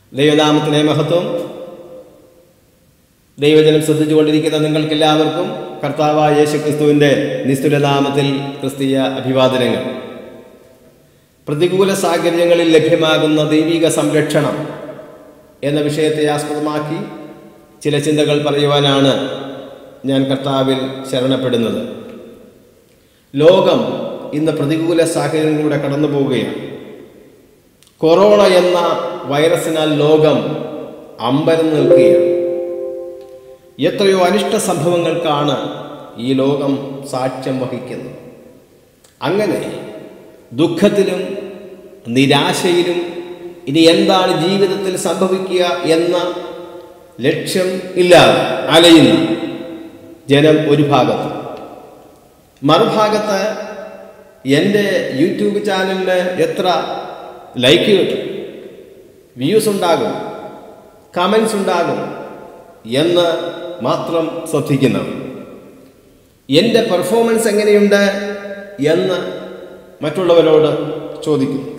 ദൈവനാമത്തിലെ മഹത്വം ദൈവജനം ശ്രദ്ധിച്ചുകൊണ്ടിരിക്കുന്ന നിങ്ങൾക്കെല്ലാവർക്കും കർത്താവായ യേശു ക്രിസ്തുവിൻ്റെ നിസ്തുലനാമത്തിൽ ക്രിസ്തീയ അഭിവാദനങ്ങൾ പ്രതികൂല സാഹചര്യങ്ങളിൽ ലഭ്യമാകുന്ന ദൈവിക സംരക്ഷണം എന്ന വിഷയത്തെ ആസ്പദമാക്കി ചില ചിന്തകൾ പറയുവാനാണ് ഞാൻ കർത്താവിൽ ശരണപ്പെടുന്നത് ലോകം ഇന്ന് പ്രതികൂല സാഹചര്യങ്ങളിലൂടെ കടന്നു പോവുകയാണ് കൊറോണ എന്ന വൈറസിനാൽ ലോകം അമ്പരം നിൽക്കുകയാണ് എത്രയോ അനിഷ്ട സംഭവങ്ങൾക്കാണ് ഈ ലോകം സാക്ഷ്യം വഹിക്കുന്നത് അങ്ങനെ ദുഃഖത്തിലും നിരാശയിലും ഇനി എന്താണ് ജീവിതത്തിൽ സംഭവിക്കുക എന്ന ലക്ഷ്യം ഇല്ലാതെ അലയുന്നു ജനം ഒരു ഭാഗത്ത് മറുഭാഗത്ത് എൻ്റെ യൂട്യൂബ് ചാനലിന് എത്ര ലൈക്ക് കിട്ടും വ്യൂസ് ഉണ്ടാകും കമൻസ് ഉണ്ടാകും എന്ന് മാത്രം ശ്രദ്ധിക്കുന്നവർ എൻ്റെ പെർഫോമൻസ് എങ്ങനെയുണ്ട് എന്ന് മറ്റുള്ളവരോട് ചോദിക്കുന്നു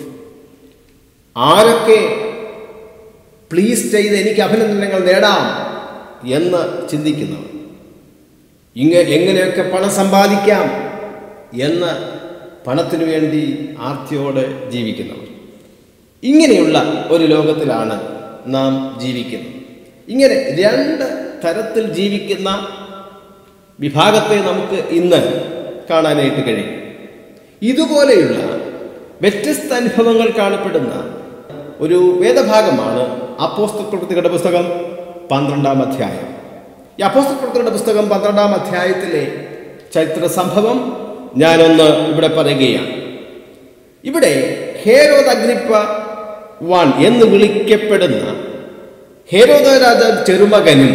ആരൊക്കെ പ്ലീസ് ചെയ്ത് എനിക്ക് അഭിനന്ദനങ്ങൾ നേടാം എന്ന് ചിന്തിക്കുന്നവർ ഇങ്ങ എങ്ങനെയൊക്കെ പണം സമ്പാദിക്കാം എന്ന് പണത്തിനു വേണ്ടി ആർത്തിയോടെ ജീവിക്കുന്നവർ ഇങ്ങനെയുള്ള ഒരു ലോകത്തിലാണ് നാം ജീവിക്കുന്നത് ഇങ്ങനെ രണ്ട് തരത്തിൽ ജീവിക്കുന്ന വിഭാഗത്തെ നമുക്ക് ഇന്ന് കാണാനായിട്ട് കഴിയും ഇതുപോലെയുള്ള വ്യത്യസ്ത അനുഭവങ്ങൾ കാണപ്പെടുന്ന ഒരു വേദഭാഗമാണ് അപ്പോസ്ത പ്രവൃത്തികളുടെ പുസ്തകം പന്ത്രണ്ടാം അധ്യായം ഈ അപ്പോസ്ത പ്രവൃത്തികളുടെ പുസ്തകം പന്ത്രണ്ടാം അധ്യായത്തിലെ ചരിത്ര സംഭവം ഞാനൊന്ന് ഇവിടെ പറയുകയാണ് ഇവിടെ ഹേരോദ് അഗ്രിപ്പ വൺ എന്ന് വിളിക്കപ്പെടുന്ന ഹേരോദ രാജാവ് ചെറുമകനും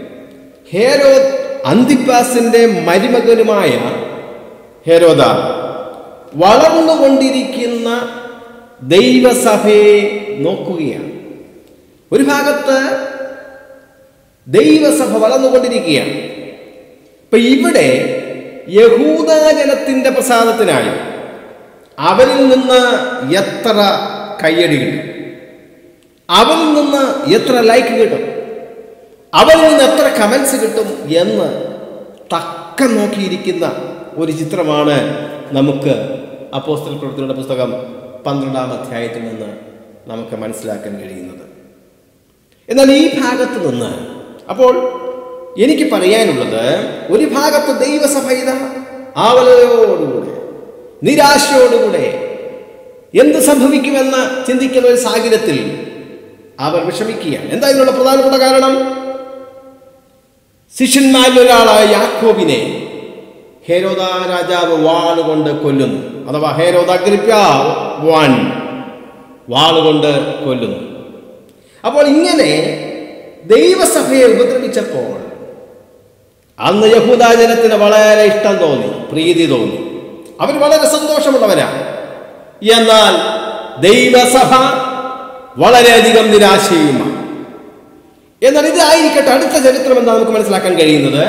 ഹേരോദ് അന്തിപ്പാസിന്റെ മരുമകനുമായ ഹേരോദ വളർന്നുകൊണ്ടിരിക്കുന്ന ദൈവസഭയെ നോക്കുകയാണ് ഒരു ഭാഗത്ത് ദൈവസഭ വളർന്നുകൊണ്ടിരിക്കുകയാണ് ഇപ്പൊ ഇവിടെ യഹൂദാജനത്തിന്റെ പ്രസാദത്തിനായി അവരിൽ നിന്ന് എത്ര കയ്യടി കിട്ടും അവരിൽ നിന്ന് എത്ര ലൈക്ക് കിട്ടും അവരിൽ നിന്ന് എത്ര കമൻസ് കിട്ടും എന്ന് തക്കം നോക്കിയിരിക്കുന്ന ഒരു ചിത്രമാണ് നമുക്ക് അപ്പോസ്റ്റൽ പ്രവൃത്തിയുടെ പുസ്തകം പന്ത്രണ്ടാം അധ്യായത്തിൽ നിന്ന് നമുക്ക് മനസ്സിലാക്കാൻ കഴിയുന്നത് എന്നാൽ ഈ ഭാഗത്ത് നിന്ന് അപ്പോൾ എനിക്ക് പറയാനുള്ളത് ഒരു ഭാഗത്ത് ദൈവസഭ ഇതാ ആവലയോടുകൂടെ നിരാശയോടുകൂടെ എന്ത് സംഭവിക്കുമെന്ന് ചിന്തിക്കുന്ന ഒരു സാഹചര്യത്തിൽ അവർ വിഷമിക്കുകയാണ് എന്താ ഇതിനുള്ള പ്രധാനപ്പെട്ട കാരണം ശിഷ്യന്മാരിൽ ഒരാളായ യാക്കോബിനെ ഹേരോദ രാജാവ് വാളുകൊണ്ട് കൊല്ലുന്നു അഥവാ ഹേരോദ അഗ്രിപ്യ വൺ വാളുകൊണ്ട് കൊല്ലുന്നു അപ്പോൾ ഇങ്ങനെ ദൈവസഭയെ ഉപദ്രവിച്ചപ്പോൾ അന്ന് യഹൂദാജനത്തിന് വളരെ ഇഷ്ടം തോന്നി പ്രീതി തോന്നി അവർ വളരെ സന്തോഷമുള്ളവരാണ് എന്നാൽ ദൈവസഭ വളരെയധികം നിരാശയുമാണ് എന്നാൽ ഇതായിരിക്കട്ടെ അടുത്ത ചരിത്രം എന്താ നമുക്ക് മനസ്സിലാക്കാൻ കഴിയുന്നത്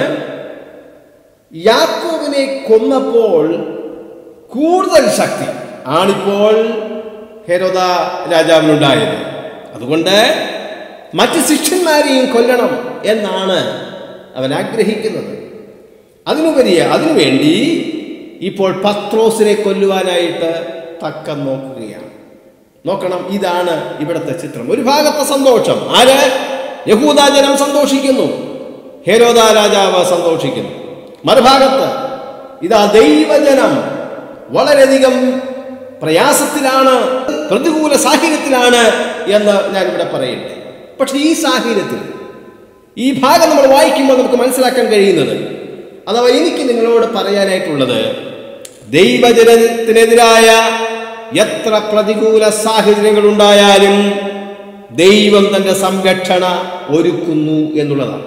യാക്കോബിനെ കൊന്നപ്പോൾ കൂടുതൽ ശക്തി ആണിപ്പോൾ ഹെരോദ രാജാവിനുണ്ടായത് അതുകൊണ്ട് മറ്റ് ശിഷ്യന്മാരെയും കൊല്ലണം എന്നാണ് അവൻ ആഗ്രഹിക്കുന്നത് അതിനുപരി അതിനുവേണ്ടി ഇപ്പോൾ പത്രോസിനെ കൊല്ലുവാനായിട്ട് തക്കം നോക്കുകയാണ് നോക്കണം ഇതാണ് ഇവിടുത്തെ ചിത്രം ഒരു ഭാഗത്തെ സന്തോഷം ആര് യഹൂദാജനം സന്തോഷിക്കുന്നു ഹേരോദ രാജാവ് സന്തോഷിക്കുന്നു മറുഭാഗത്ത് ഇതാ ദൈവജനം വളരെയധികം പ്രയാസത്തിലാണ് പ്രതികൂല സാഹചര്യത്തിലാണ് എന്ന് ഞാൻ ഇവിടെ പറയട്ടെ പക്ഷെ ഈ സാഹചര്യത്തിൽ ഈ ഭാഗം നമ്മൾ വായിക്കുമ്പോൾ നമുക്ക് മനസ്സിലാക്കാൻ കഴിയുന്നത് അഥവാ എനിക്ക് നിങ്ങളോട് പറയാനായിട്ടുള്ളത് ദൈവജനത്തിനെതിരായ എത്ര പ്രതികൂല സാഹചര്യങ്ങൾ ഉണ്ടായാലും ദൈവം തന്റെ സംരക്ഷണ ഒരുക്കുന്നു എന്നുള്ളതാണ്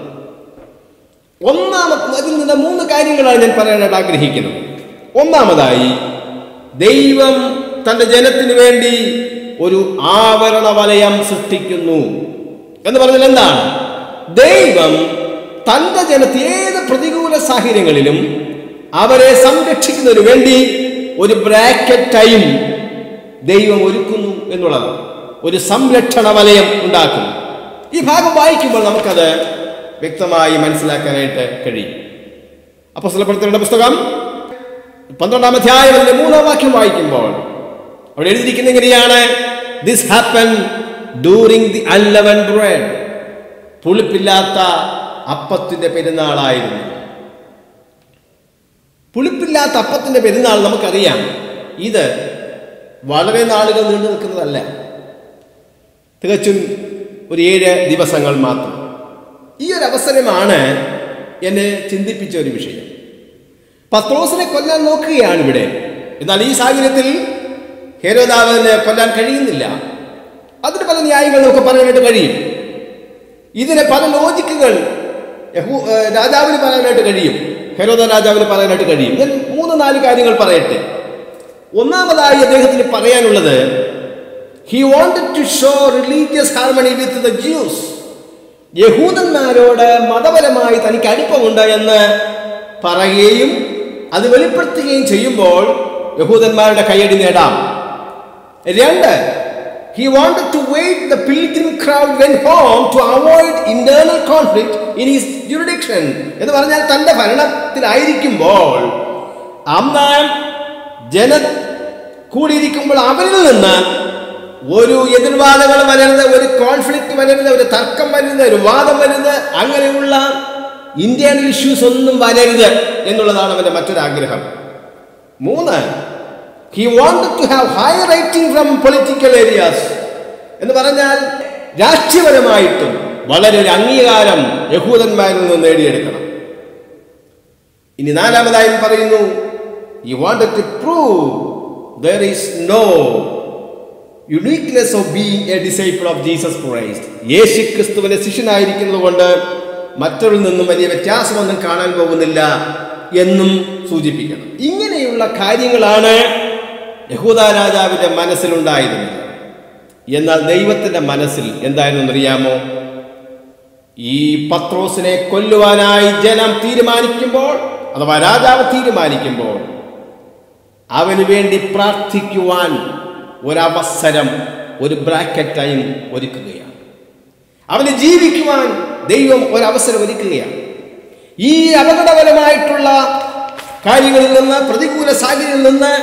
ഒന്നാമത് അതിൽ നിന്ന് മൂന്ന് കാര്യങ്ങളാണ് ഞാൻ പറയാനായിട്ട് ആഗ്രഹിക്കുന്നത് ഒന്നാമതായി ദൈവം തന്റെ ജനത്തിന് വേണ്ടി ഒരു ആവരണ വലയം സൃഷ്ടിക്കുന്നു എന്ന് പറഞ്ഞാൽ എന്താണ് ദൈവം തന്റെ ജനത്തെ ഏത് പ്രതികൂല സാഹചര്യങ്ങളിലും അവരെ സംരക്ഷിക്കുന്നതിന് വേണ്ടി ഒരു ബ്രാക്കറ്റ് ടൈം ദൈവം ഒരുക്കുന്നു എന്നുള്ളതാണ് ഒരു സംരക്ഷണ വലയം ഉണ്ടാക്കുന്നു ഈ ഭാഗം വായിക്കുമ്പോൾ നമുക്കത് വ്യക്തമായി മനസ്സിലാക്കാനായിട്ട് കഴിയും അപ്പൊ പ്രവർത്തനങ്ങളുടെ പുസ്തകം പന്ത്രണ്ടാം അധ്യായം അതിന്റെ മൂന്നാം വാക്യം വായിക്കുമ്പോൾ അവിടെ എഴുതിയിരിക്കുന്ന എങ്ങനെയാണ് this happen during the unleavened bread പുളിപ്പില്ലാത്ത അപ്പത്തിന്റെ പെരുന്നാളായിരുന്നു പുളിപ്പില്ലാത്ത അപ്പത്തിന്റെ പെരുന്നാൾ നമുക്കറിയാം ഇത് വളരെ നാളുകൾ നീണ്ടു നിൽക്കുന്നതല്ല തികച്ചും ഒരു ഏഴ് ദിവസങ്ങൾ മാത്രം ഈ ഒരു അവസരമാണ് എന്നെ ചിന്തിപ്പിച്ച ഒരു വിഷയം പത്രോസിനെ കൊല്ലാൻ നോക്കുകയാണ് ഇവിടെ എന്നാൽ ഈ സാഹചര്യത്തിൽ ഹേരോദാവിനെ കൊല്ലാൻ കഴിയുന്നില്ല അതിന് പല ന്യായങ്ങൾ നമുക്ക് പറയാനായിട്ട് കഴിയും ഇതിന് പല ലോജിക്കുകൾ യഹൂ ഏഹ് രാജാവിന് പറയാനായിട്ട് കഴിയും ഹെരോദ രാജാവിന് പറയാനായിട്ട് കഴിയും ഞാൻ മൂന്ന് നാല് കാര്യങ്ങൾ പറയട്ടെ ഒന്നാമതായി അദ്ദേഹത്തിന് പറയാനുള്ളത് he wanted to show religious harmony with the Jews യഹൂദന്മാരോട് മതപരമായി തനിക്ക് അടുപ്പമുണ്ട് എന്ന് പറയുകയും അത് വെളിപ്പെടുത്തുകയും ചെയ്യുമ്പോൾ യഹൂദന്മാരുടെ കൈയടി നേടാം രണ്ട് he wanted to wait the pilgrim crowd went home to avoid internal conflict in his jurisdiction എന്ന് പറഞ്ഞാൽ തന്റെ ഭരണത്തിലായിരിക്കുമ്പോൾ അന്നാം ജന കൂടിയിരിക്കുമ്പോൾ അവരിൽ നിന്ന് ഒരു എതിർവാദങ്ങൾ വരരുത് ഒരു കോൺഫ്ലിക്റ്റ് വരരുത് ഒരു തർക്കം വരരുത് ഒരു വാദം വരരുത് അങ്ങനെയുള്ള ഇന്ത്യൻ ഇഷ്യൂസ് ഒന്നും വരരുത് എന്നുള്ളതാണ് അവന്റെ മറ്റൊരു ആഗ്രഹം മൂന്ന് he wanted to have high rating from political areas എന്ന് പറഞ്ഞാൽ രാഷ്ട്രീയപരമായിട്ടും വളരെ ഒരു അംഗീകാരം യഹൂദന്മാരിൽ നിന്ന് നേടിയെടുക്കണം ഇനി നാലാമതായി പറയുന്നു you wanted to prove there is no uniqueness of being a disciple of Jesus Christ യേശു ക്രിസ്തുവിന്റെ ശിഷ്യനായിരിക്കുന്നത് കൊണ്ട് മറ്റൊരിൽ നിന്നും വലിയ വ്യത്യാസമൊന്നും കാണാൻ പോകുന്നില്ല എന്നും സൂചിപ്പിക്കണം ഇങ്ങനെയുള്ള കാര്യങ്ങളാണ് യഹൂദ രാജാവിന്റെ മനസ്സിലുണ്ടായിരുന്നത് എന്നാൽ ദൈവത്തിന്റെ മനസ്സിൽ എന്തായിരുന്നു അറിയാമോ ഈ പത്രോസിനെ കൊല്ലുവാനായി ജനം തീരുമാനിക്കുമ്പോൾ അഥവാ രാജാവ് തീരുമാനിക്കുമ്പോൾ അവന് വേണ്ടി പ്രാർത്ഥിക്കുവാൻ ഒരവസരം ഒരു ബ്രാക്കറ്റ് ടൈം ഒരുക്കുകയാണ് അവന് ജീവിക്കുവാൻ ദൈവം ഒരവസരം ഒരുക്കുകയാണ് ഈ അപകടകരമായിട്ടുള്ള കാര്യങ്ങളിൽ നിന്ന് പ്രതികൂല സാഹചര്യങ്ങളിൽ നിന്ന്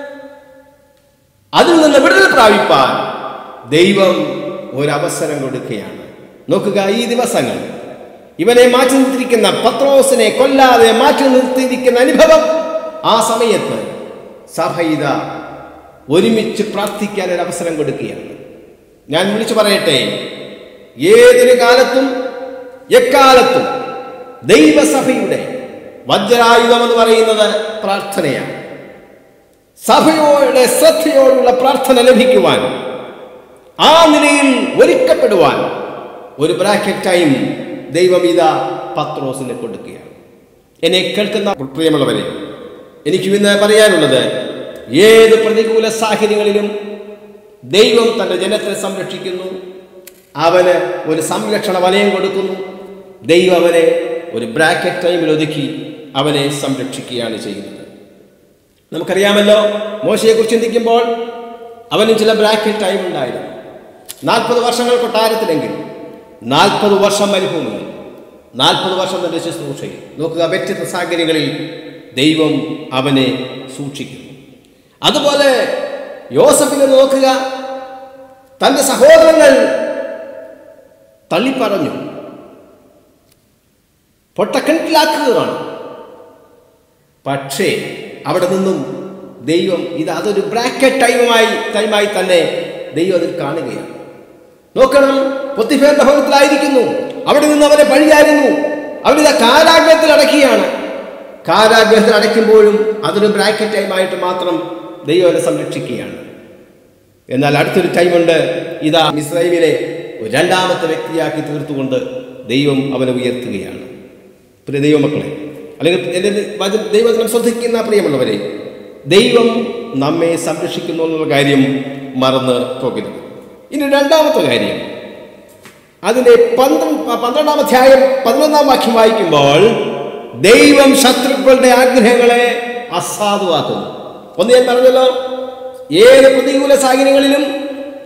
അതിൽ നിന്ന് വിടുതൽ പ്രാപിപ്പാൻ ദൈവം ഒരവസരം കൊടുക്കുകയാണ് നോക്കുക ഈ ദിവസങ്ങൾ ഇവനെ മാറ്റി നിർത്തിയിരിക്കുന്ന പത്രോസിനെ കൊല്ലാതെ മാറ്റി നിർത്തിയിരിക്കുന്ന അനുഭവം ആ സമയത്ത് സഭ ഇത ഒരുമിച്ച് പ്രാർത്ഥിക്കാൻ ഒരു അവസരം കൊടുക്കുകയാണ് ഞാൻ വിളിച്ചു പറയട്ടെ ഏതൊരു കാലത്തും എക്കാലത്തും ദൈവസഭയുടെ വജ്രായുധം എന്ന് പറയുന്നത് പ്രാർത്ഥനയാണ് സഭയോടെ ശ്രദ്ധയോടുള്ള പ്രാർത്ഥന ലഭിക്കുവാൻ ആ നിലയിൽ ഒരുക്കപ്പെടുവാൻ ഒരു ബ്രാക്കറ്റ് ടൈം ദൈവം ഇതാ പത്രോസിന് കൊടുക്കുകയാണ് എന്നെ കേൾക്കുന്ന പ്രിയമുള്ളവരെ എനിക്ക് ഇന്ന് പറയാനുള്ളത് ഏത് പ്രതികൂല സാഹചര്യങ്ങളിലും ദൈവം തന്റെ ജനത്തെ സംരക്ഷിക്കുന്നു അവന് ഒരു സംരക്ഷണ വലയം കൊടുക്കുന്നു ദൈവം അവനെ ഒരു ബ്രാക്കറ്റ് ടൈമിൽ ഒതുക്കി അവനെ സംരക്ഷിക്കുകയാണ് ചെയ്യുന്നത് നമുക്കറിയാമല്ലോ മോശയെക്കുറിച്ച് ചിന്തിക്കുമ്പോൾ അവനും ചില ബ്രാക്കറ്റ് ടൈം ഉണ്ടായിരുന്നു നാൽപ്പത് വർഷങ്ങൾ കൊട്ടാരത്തിലെങ്കിൽ നാൽപ്പത് വർഷം മരുഭൂമിയിൽ നാൽപ്പത് വർഷം തന്റെ ശുശ്രൂഷയിൽ നോക്കുക വ്യത്യസ്ത സാഹചര്യങ്ങളിൽ ദൈവം അവനെ സൂക്ഷിക്കുന്നു അതുപോലെ യോസഫിനെ നോക്കുക തന്റെ സഹോദരങ്ങൾ തള്ളിപ്പറഞ്ഞു പൊട്ടക്കിണറ്റിലാക്കുകയാണ് പക്ഷേ അവിടെ നിന്നും ദൈവം ഇത് അതൊരു ബ്രാക്കറ്റ് ടൈമായി ടൈമായി തന്നെ ദൈവം അതിൽ കാണുകയാണ് നോക്കണം പൊത്തിഫേറിന്റെ ഭവനത്തിലായിരിക്കുന്നു അവിടെ നിന്ന് അവരെ പഴിയായിരുന്നു അവരിത് കാരാഗ്രഹത്തിൽ അടക്കുകയാണ് കാരാഗ്രഹത്തിൽ അടയ്ക്കുമ്പോഴും അതൊരു ബ്രാക്കറ്റ് ടൈമായിട്ട് മാത്രം ദൈവം അവരെ സംരക്ഷിക്കുകയാണ് എന്നാൽ അടുത്തൊരു ടൈമുണ്ട് ഇതാ ഇസ്രായേലിലെ ഒരു രണ്ടാമത്തെ വ്യക്തിയാക്കി തീർത്തുകൊണ്ട് ദൈവം അവനെ ഉയർത്തുകയാണ് പ്രിയ ദൈവമക്കളെ അല്ലെങ്കിൽ എൻ്റെ വചന- ദൈവത്തിനും ശ്രദ്ധിക്കുന്ന പ്രിയമുള്ളവരെ ദൈവം നമ്മെ സംരക്ഷിക്കുന്നു എന്നുള്ള കാര്യം മറന്ന് പോകരുത് ഇനി രണ്ടാമത്തെ കാര്യം അതിന്റെ പന്ത്രണ്ട് പന്ത്രണ്ടാം അധ്യായം പതിനൊന്നാം വാക്യം വായിക്കുമ്പോൾ ദൈവം ശത്രുക്കളുടെ ആഗ്രഹങ്ങളെ അസാധുവാക്കുന്നു ഒന്ന് ഞാൻ പറഞ്ഞല്ലോ ഏത് പ്രതികൂല സാഹചര്യങ്ങളിലും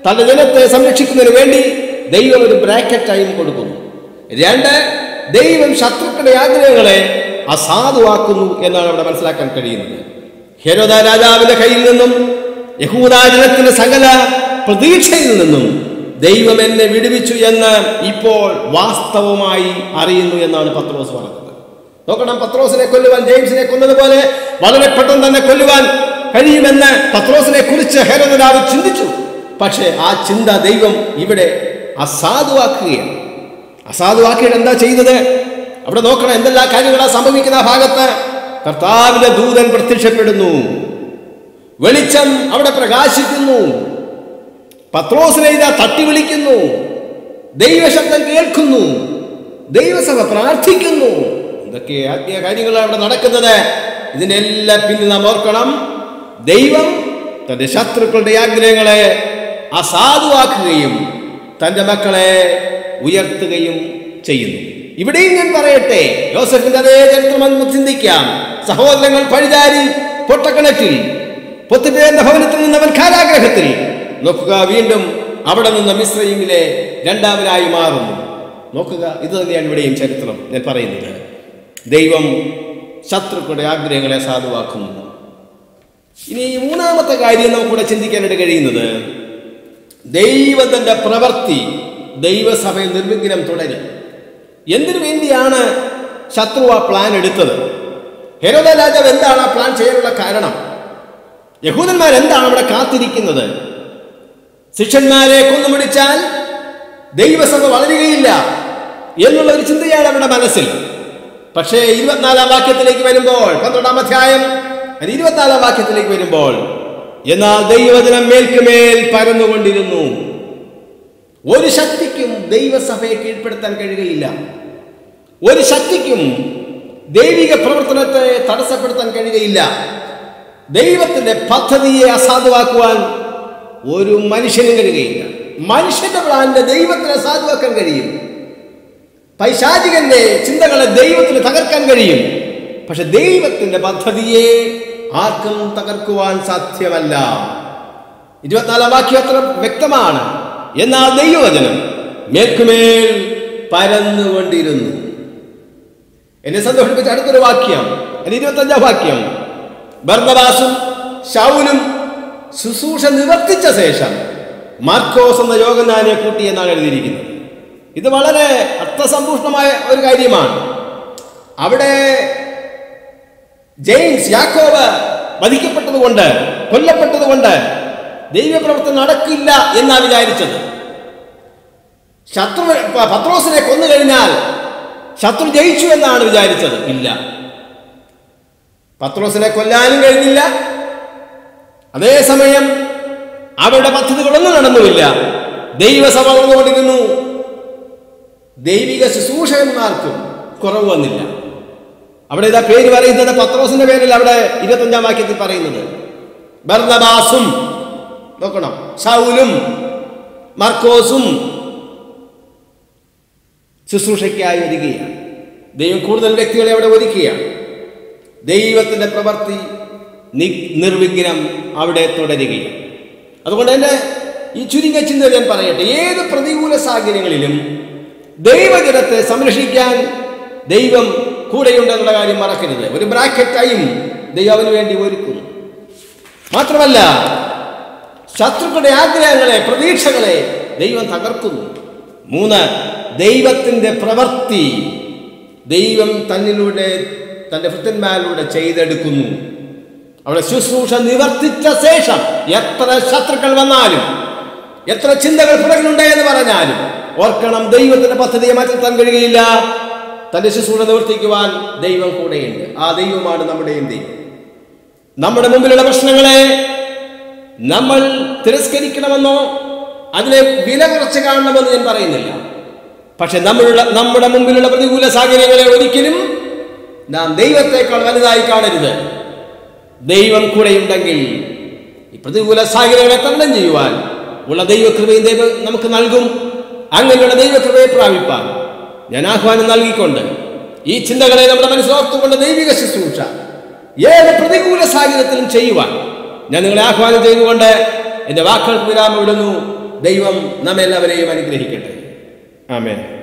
തന്റെ ജനത്തെ സംരക്ഷിക്കുന്നതിന് വേണ്ടി ദൈവം ഒരു ബ്രാക്കറ്റ് ടൈം കൊടുക്കുന്നു രണ്ട് ദൈവം ശത്രുക്കളുടെ ആഗ്രഹങ്ങളെ അസാധുവാക്കുന്നു എന്നാണ് അവിടെ മനസ്സിലാക്കാൻ കഴിയുന്നത് ഹെരോദ രാജാവിന്റെ കയ്യിൽ നിന്നും യഹൂദാജനത്തിന്റെ സകല പ്രതീക്ഷയിൽ നിന്നും ദൈവം എന്നെ വിടുവിച്ചു എന്ന് ഇപ്പോൾ വാസ്തവമായി അറിയുന്നു എന്നാണ് പത്രോസ് പറഞ്ഞത് നോക്കണം പത്രോസിനെ കൊല്ലുവാൻ ജെയിംസിനെ കൊന്നതുപോലെ വളരെ പെട്ടെന്ന് തന്നെ കൊല്ലുവാൻ കഴിയുമെന്ന് പത്രോസിനെ കുറിച്ച് ഹേരോദരാവ് ചിന്തിച്ചു പക്ഷേ ആ ചിന്ത ദൈവം ഇവിടെ അസാധുവാക്കുകയാണ് അസാധുവാക്കിയിട്ട് എന്താ ചെയ്തത് അവിടെ നോക്കണം എന്തെല്ലാം കാര്യങ്ങളാ സംഭവിക്കുന്ന ആ ഭാഗത്ത് കർത്താവിന്റെ ദൂതൻ പ്രത്യക്ഷപ്പെടുന്നു വെളിച്ചം അവിടെ പ്രകാശിക്കുന്നു പത്രോസിനെ ഇതാ തട്ടി വിളിക്കുന്നു ദൈവശബ്ദം കേൾക്കുന്നു ദൈവസഭ പ്രാർത്ഥിക്കുന്നു എന്തൊക്കെ ആത്മീയ കാര്യങ്ങളാണ് അവിടെ നടക്കുന്നത് ഇതിന്റെ എല്ലാം പിന്നിൽ നാം ഓർക്കണം ദൈവം തന്റെ ശത്രുക്കളുടെ ആഗ്രഹങ്ങളെ അസാധുവാക്കുകയും തന്റെ മക്കളെ ഉയർത്തുകയും ചെയ്യുന്നു ഇവിടെയും ഞാൻ പറയട്ടെ യോസഫിന്റെ അതേ ചരിത്രം നമുക്ക് ചിന്തിക്കാം സഹോദരങ്ങൾ പഴുതാരി പൊട്ടക്കിണറ്റിൽ പൊത്തിപ്പേരുടെ ഭവനത്തിൽ നിന്നവൻ കാരാഗ്രഹത്തിൽ നോക്കുക വീണ്ടും അവിടെ നിന്ന് മിശ്രയിമിലെ രണ്ടാമനായി മാറുന്നു നോക്കുക ഇത് തന്നെയാണ് ഇവിടെയും ചരിത്രം ഞാൻ പറയുന്നത് ദൈവം ശത്രുക്കളുടെ ആഗ്രഹങ്ങളെ സാധുവാക്കുന്നു ഇനി ഈ മൂന്നാമത്തെ കാര്യം നമുക്കിവിടെ ചിന്തിക്കാനായിട്ട് കഴിയുന്നത് ദൈവത്തിന്റെ പ്രവൃത്തി ദൈവസഭയിൽ നിർവിഘ്നം തുടരും എന്തിനു വേണ്ടിയാണ് ശത്രു ആ പ്ലാൻ എടുത്തത് ഹെരോദ രാജാവ് എന്താണ് ആ പ്ലാൻ ചെയ്യാനുള്ള കാരണം യഹൂദന്മാർ എന്താണ് അവിടെ കാത്തിരിക്കുന്നത് ശിഷ്യന്മാരെ കൊന്നുപിടിച്ചാൽ ദൈവസഭ വളരുകയില്ല എന്നുള്ള ഒരു ചിന്തയാണ് അവരുടെ മനസ്സിൽ പക്ഷേ ഇരുപത്തിനാലാം വാക്യത്തിലേക്ക് വരുമ്പോൾ പന്ത്രണ്ടാം അധ്യായം അത് ഇരുപത്തിനാലാം വാക്യത്തിലേക്ക് വരുമ്പോൾ എന്നാൽ ദൈവജനം മേൽക്കുമേൽ പരന്നുകൊണ്ടിരുന്നു ഒരു ശക്തിക്കും ദൈവസഭയെ കീഴ്പ്പെടുത്താൻ കഴിയുകയില്ല ഒരു ശക്തിക്കും ദൈവിക പ്രവർത്തനത്തെ തടസ്സപ്പെടുത്താൻ കഴിയുകയില്ല ദൈവത്തിന്റെ പദ്ധതിയെ അസാധുവാക്കുവാൻ ഒരു മനുഷ്യനും കഴിയുകയില്ല മനുഷ്യന്റെ പ്ലാനിന്റെ ദൈവത്തിന് അസാധുവാക്കാൻ കഴിയും പൈശാചികന്റെ ചിന്തകളെ ദൈവത്തിന് തകർക്കാൻ കഴിയും പക്ഷെ ദൈവത്തിന്റെ പദ്ധതിയെ ആർക്കും തകർക്കുവാൻ സാധ്യമല്ല ഇരുപത്തിനാലാം വാക്യം അത്ര വ്യക്തമാണ് എന്നാൽ ദൈവവചനം മേൽക്കുമേൽ പരന്നുകൊണ്ടിരുന്നു എന്നെ സന്തോഷിപ്പിച്ച അടുത്തൊരു വാക്യം എന്റെ ഇരുപത്തഞ്ചാം വാക്യം ബർണബാസും ശൗലും ശുശ്രൂഷ നിവർത്തിച്ച ശേഷം മാർക്കോസ് എന്ന യോഗനാനെ കൂട്ടി എന്നാണ് എഴുതിയിരിക്കുന്നത് ഇത് വളരെ അർത്ഥസമ്പൂഷ്ണമായ ഒരു കാര്യമാണ് അവിടെ ജെയിംസ് യാക്കോബ് വധിക്കപ്പെട്ടതുകൊണ്ട് കൊല്ലപ്പെട്ടതുകൊണ്ട് ദൈവപ്രവർത്തനം നടക്കില്ല എന്നാ വിചാരിച്ചത് ശത്രു പ- പത്രോസിനെ കൊന്നു കഴിഞ്ഞാൽ ശത്രു ജയിച്ചു എന്നാണ് വിചാരിച്ചത് ഇല്ല പത്രോസിനെ കൊല്ലാനും കഴിഞ്ഞില്ല അതേസമയം അവരുടെ പദ്ധതികളൊന്നും നടന്നുമില്ല ദൈവസഭ വളർന്നുകൊണ്ടിരുന്നു ദൈവിക ശുശ്രൂഷകന്മാർക്കും കുറവ് വന്നില്ല അവിടെ ഇതാ പേര് പറയുന്നത് പത്രോസിന്റെ പേരിൽ അവിടെ ഇരുപത്തഞ്ചാം വാക്യത്തിൽ പറയുന്നത് ബർണബാസും നോക്കണം ശൗലും മർക്കോസും ശുശ്രൂഷയ്ക്കായി വരികയാണ് ദൈവം കൂടുതൽ വ്യക്തികളെ അവിടെ ഒരുക്കുകയാണ് ദൈവത്തിന്റെ പ്രവൃത്തി നി- നിർവിഘ്നം അവിടെ തുടരുകയാണ് അതുകൊണ്ട് തന്നെ ഈ ചുരുങ്ങിയ ചിന്ത ഞാൻ പറയട്ടെ ഏത് പ്രതികൂല സാഹചര്യങ്ങളിലും ദൈവജനത്തെ സംരക്ഷിക്കാൻ ദൈവം കൂടെയുണ്ടെന്നുള്ള കാര്യം മറക്കരുത് ഒരു ബ്രാക്കറ്റ് ടൈം ദൈവം അവന് വേണ്ടി ഒരുക്കുന്നു മാത്രമല്ല ശത്രുക്കളുടെ ആഗ്രഹങ്ങളെ പ്രതീക്ഷകളെ ദൈവം തകർക്കുന്നു മൂന്ന് ദൈവത്തിൻ്റെ പ്രവൃത്തി ദൈവം തന്നിലൂടെ തൻ്റെ ഭൃത്യന്മാരിലൂടെ ചെയ്തെടുക്കുന്നു അവിടെ ശുശ്രൂഷ നിവർത്തിച്ച ശേഷം എത്ര ശത്രുക്കൾ വന്നാലും എത്ര ചിന്തകൾ പുറകിലുണ്ട് എന്ന് പറഞ്ഞാലും ഓർക്കണം ദൈവത്തിന്റെ പദ്ധതിയെ മാറ്റാൻ കഴിയുകയില്ല തന്റെ ശുശ്രൂഷ നിവർത്തിക്കുവാൻ ദൈവം കൂടെയുണ്ട് ആ ദൈവമാണ് നമ്മുടെയും ദൈവം നമ്മുടെ മുമ്പിലുള്ള പ്രശ്നങ്ങളെ നമ്മൾ തിരസ്കരിക്കണമെന്നോ അതിനെ വില കുറച്ച് കാണണമെന്ന് ഞാൻ പറയുന്നില്ല പക്ഷെ നമ്മളുള്ള നമ്മുടെ മുമ്പിലുള്ള പ്രതികൂല സാഹചര്യങ്ങളെ ഒരിക്കലും നാം ദൈവത്തെക്കാൾ വലുതായി കാണരുത് ദൈവം കൂടെയുണ്ടെങ്കിൽ ഈ പ്രതികൂല സാഹചര്യങ്ങളെ തരണം ചെയ്യുവാൻ ഉള്ള ദൈവകൃപയും ദൈവം നമുക്ക് നൽകും അങ്ങനെയുള്ള ദൈവകൃപയെ പ്രാപിപ്പാൻ ഞാൻ ആഹ്വാനം നൽകിക്കൊണ്ട് ഈ ചിന്തകളെ നമ്മുടെ മനസ്സിലോർത്തുകൊണ്ട് ദൈവിക ശുശ്രൂഷ ഏത് പ്രതികൂല സാഹചര്യത്തിലും ചെയ്യുവാൻ ഞാൻ നിങ്ങളെ ആഹ്വാനം ചെയ്തുകൊണ്ട് എൻ്റെ വാക്കുകൾക്ക് വിരാമം ഇടുന്നു ദൈവം നമ്മെല്ലാവരെയും അനുഗ്രഹിക്കട്ടെ ആമേൻ